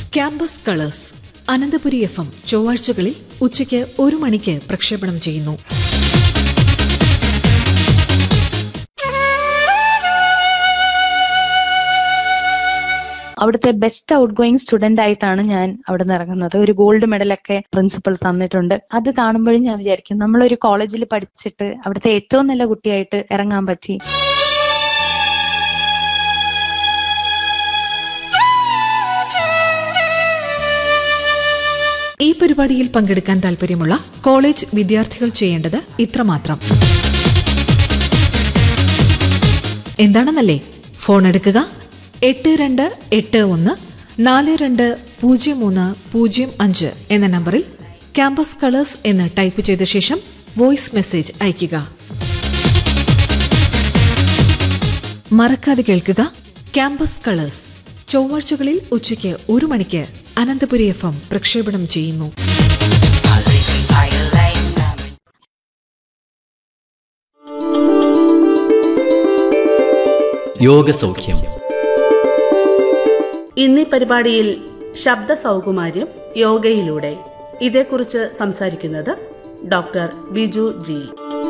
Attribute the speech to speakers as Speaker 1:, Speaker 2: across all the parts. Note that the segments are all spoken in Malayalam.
Speaker 1: campus colours Ananthapuri F M ചൊവ്വാഴ്ചകളിൽ ഉച്ചയ്ക്ക് ഒരു മണിക്ക് പ്രക്ഷേപണം ചെയ്യുന്നു
Speaker 2: അവിടുത്തെ ബെസ്റ്റ് ഔട്ട് ഗോയിങ് സ്റ്റുഡന്റ് ആയിട്ടാണ് ഞാൻ അവിടെ നിന്ന് ഇറങ്ങുന്നത് ഒരു ഗോൾഡ് മെഡലൊക്കെ പ്രിൻസിപ്പൽ തന്നിട്ടുണ്ട് അത് കാണുമ്പോഴും ഞാൻ വിചാരിക്കും നമ്മളൊരു കോളേജിൽ പഠിച്ചിട്ട് അവിടുത്തെ ഏറ്റവും നല്ല കുട്ടിയായിട്ട് ഇറങ്ങാൻ പറ്റി
Speaker 1: ഈ പരിപാടിയിൽ പങ്കെടുക്കാൻ താൽപര്യമുള്ള കോളേജ് വിദ്യാർത്ഥികൾ ചെയ്യേണ്ടത് ഇത്രമാത്രം എന്താണെന്നല്ലേ ഫോൺ എടുക്കുക എട്ട് രണ്ട് എട്ട് ഒന്ന് നാല് രണ്ട് പൂജ്യം മൂന്ന് പൂജ്യം അഞ്ച് എന്ന നമ്പറിൽ ക്യാമ്പസ് കളേഴ്സ് എന്ന് ടൈപ്പ് ചെയ്ത ശേഷം വോയിസ് മെസ്സേജ് അയയ്ക്കുക മറക്കാതെ കേൾക്കുക ക്യാമ്പസ് കളേഴ്സ് ചൊവ്വാഴ്ചകളിൽ ഉച്ചയ്ക്ക് ഒരു മണിക്ക് അനന്തപുരി എഫ് എം പ്രക്ഷേപണം ചെയ്യുന്നു
Speaker 3: യോഗസൗഖ്യം
Speaker 4: ഇന്നീ പരിപാടിയിൽ ശബ്ദ സൗകുമാര്യം യോഗയിലൂടെ ഇതേക്കുറിച്ച് സംസാരിക്കുന്നത് ഡോക്ടർ ബിജു ജി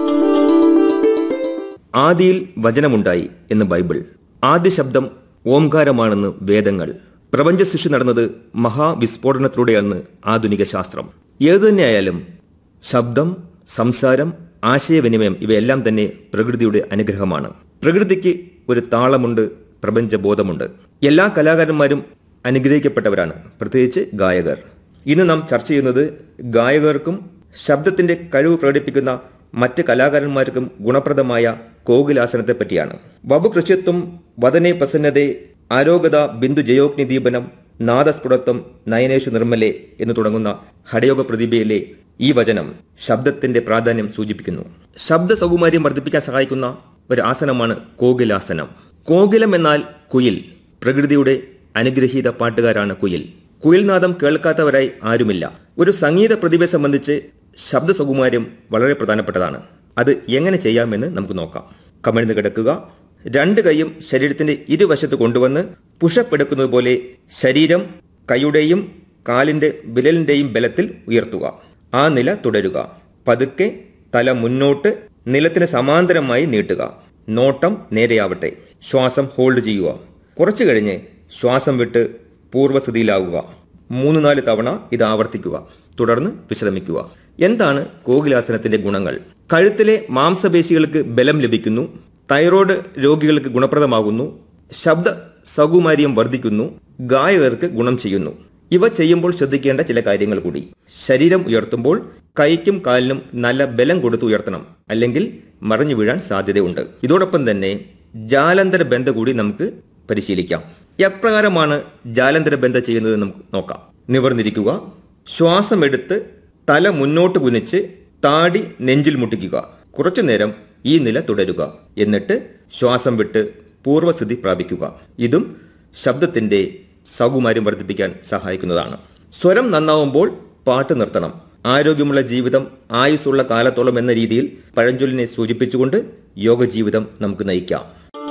Speaker 5: ആദിയിൽ വചനമുണ്ടായി എന്ന് ബൈബിൾ ആദ്യ ശബ്ദം ഓംകാരമാണെന്ന് വേദങ്ങൾ പ്രപഞ്ച സൃഷ്ടി നടന്നത് മഹാവിസ്ഫോടനത്തിലൂടെയാണ് ആധുനിക ശാസ്ത്രം ഏതുതന്നെയായാലും ശബ്ദം സംസാരം ആശയവിനിമയം ഇവയെല്ലാം തന്നെ പ്രകൃതിയുടെ അനുഗ്രഹമാണ് പ്രകൃതിക്ക് ഒരു താളമുണ്ട് പ്രപഞ്ചബോധമുണ്ട് എല്ലാ കലാകാരന്മാരും അനുഗ്രഹിക്കപ്പെട്ടവരാണ് പ്രത്യേകിച്ച് ഗായകർ ഇന്ന് നാം ചർച്ച ചെയ്യുന്നത് ഗായകർക്കും ശബ്ദത്തിന്റെ കഴിവ് പ്രകടിപ്പിക്കുന്ന മറ്റ് കലാകാരന്മാർക്കും ഗുണപ്രദമായ കോകിലാസനത്തെ പറ്റിയാണ് വബുകൃഷ്യത്വം വദനെ പ്രസന്നതേ ആരോഗത ബിന്ദു ജയോഗ്നി ദീപനം നാദസ്ഫുടത്വം നയനേഷു നിർമ്മലെ എന്ന് തുടങ്ങുന്ന ഹടയോഗ പ്രതിഭയിലെ ഈ വചനം ശബ്ദത്തിന്റെ പ്രാധാന്യം സൂചിപ്പിക്കുന്നു ശബ്ദ സൗകുമാര്യം വർദ്ധിപ്പിക്കാൻ സഹായിക്കുന്ന ഒരു ആസനമാണ് കോകിലാസനം കോകിലം എന്നാൽ കുയിൽ പ്രകൃതിയുടെ അനുഗ്രഹീത പാട്ടുകാരാണ് കുയിൽ കുയിൽനാദം കേൾക്കാത്തവരായി ആരുമില്ല ഒരു സംഗീത പ്രതിഭയെ സംബന്ധിച്ച് ശബ്ദ സൗകുമാര്യം വളരെ പ്രധാനപ്പെട്ടതാണ് അത് എങ്ങനെ ചെയ്യാമെന്ന് നമുക്ക് നോക്കാം കമിഴ്ന്ന് കിടക്കുക രണ്ട് കൈയും ശരീരത്തിന്റെ ഇരുവശത്ത് കൊണ്ടുവന്ന് പുഷപ്പ് എടുക്കുന്നത് പോലെ ശരീരം കൈയുടെയും കാലിന്റെ വിരലിന്റെയും ബലത്തിൽ ഉയർത്തുക ആ നില തുടരുക പതുക്കെ തല മുന്നോട്ട് നിലത്തിന് സമാന്തരമായി നീട്ടുക നോട്ടം നേരെയാവട്ടെ ശ്വാസം ഹോൾഡ് ചെയ്യുക കുറച്ചു കഴിഞ്ഞ് ശ്വാസം വിട്ട് പൂർവ്വസ്ഥിതിയിലാവുക മൂന്ന് നാല് തവണ ഇത് ആവർത്തിക്കുക തുടർന്ന് വിശ്രമിക്കുക എന്താണ് കോകിലാസനത്തിന്റെ ഗുണങ്ങൾ കഴുത്തിലെ മാംസപേശികൾക്ക് ബലം ലഭിക്കുന്നു തൈറോയ്ഡ് രോഗികൾക്ക് ഗുണപ്രദമാകുന്നു ശബ്ദ സൗകുമാര്യം വർദ്ധിക്കുന്നു ഗായകർക്ക് ഗുണം ചെയ്യുന്നു ഇവ ചെയ്യുമ്പോൾ ശ്രദ്ധിക്കേണ്ട ചില കാര്യങ്ങൾ കൂടി ശരീരം ഉയർത്തുമ്പോൾ കൈക്കും കാലിനും നല്ല ബലം കൊടുത്ത് ഉയർത്തണം അല്ലെങ്കിൽ മറിഞ്ഞു വീഴാൻ സാധ്യതയുണ്ട് ഇതോടൊപ്പം തന്നെ ജാലന്തര ബന്ധ കൂടി നമുക്ക് പരിശീലിക്കാം എപ്രകാരമാണ് ജാലന്തര ബന്ധ ചെയ്യുന്നത് നമുക്ക് നോക്കാം നിവർന്നിരിക്കുക ശ്വാസം എടുത്ത് തല മുന്നോട്ട് കുനിച്ച് താടി നെഞ്ചിൽ മുട്ടിക്കുക കുറച്ചു നേരം ഈ നില തുടരുക എന്നിട്ട് ശ്വാസം വിട്ട് പൂർവ്വസ്ഥിതി പ്രാപിക്കുക ഇതും ശബ്ദത്തിന്റെ സൗകുമാര്യം വർദ്ധിപ്പിക്കാൻ സഹായിക്കുന്നതാണ് സ്വരം നന്നാവുമ്പോൾ പാട്ട് നിർത്തണം ആരോഗ്യമുള്ള ജീവിതം ആയുസ്സുള്ള കാലത്തോളം എന്ന രീതിയിൽ പഴഞ്ചൊല്ലിനെ സൂചിപ്പിച്ചുകൊണ്ട് യോഗ ജീവിതം നമുക്ക് നയിക്കാം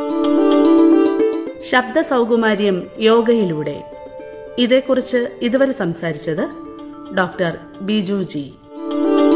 Speaker 4: ശബ്ദ സൗകുമാര്യം യോഗയിലൂടെ ഇതേക്കുറിച്ച് ഇതുവരെ സംസാരിച്ചത് ഡോക്ടർ ബിജു ജി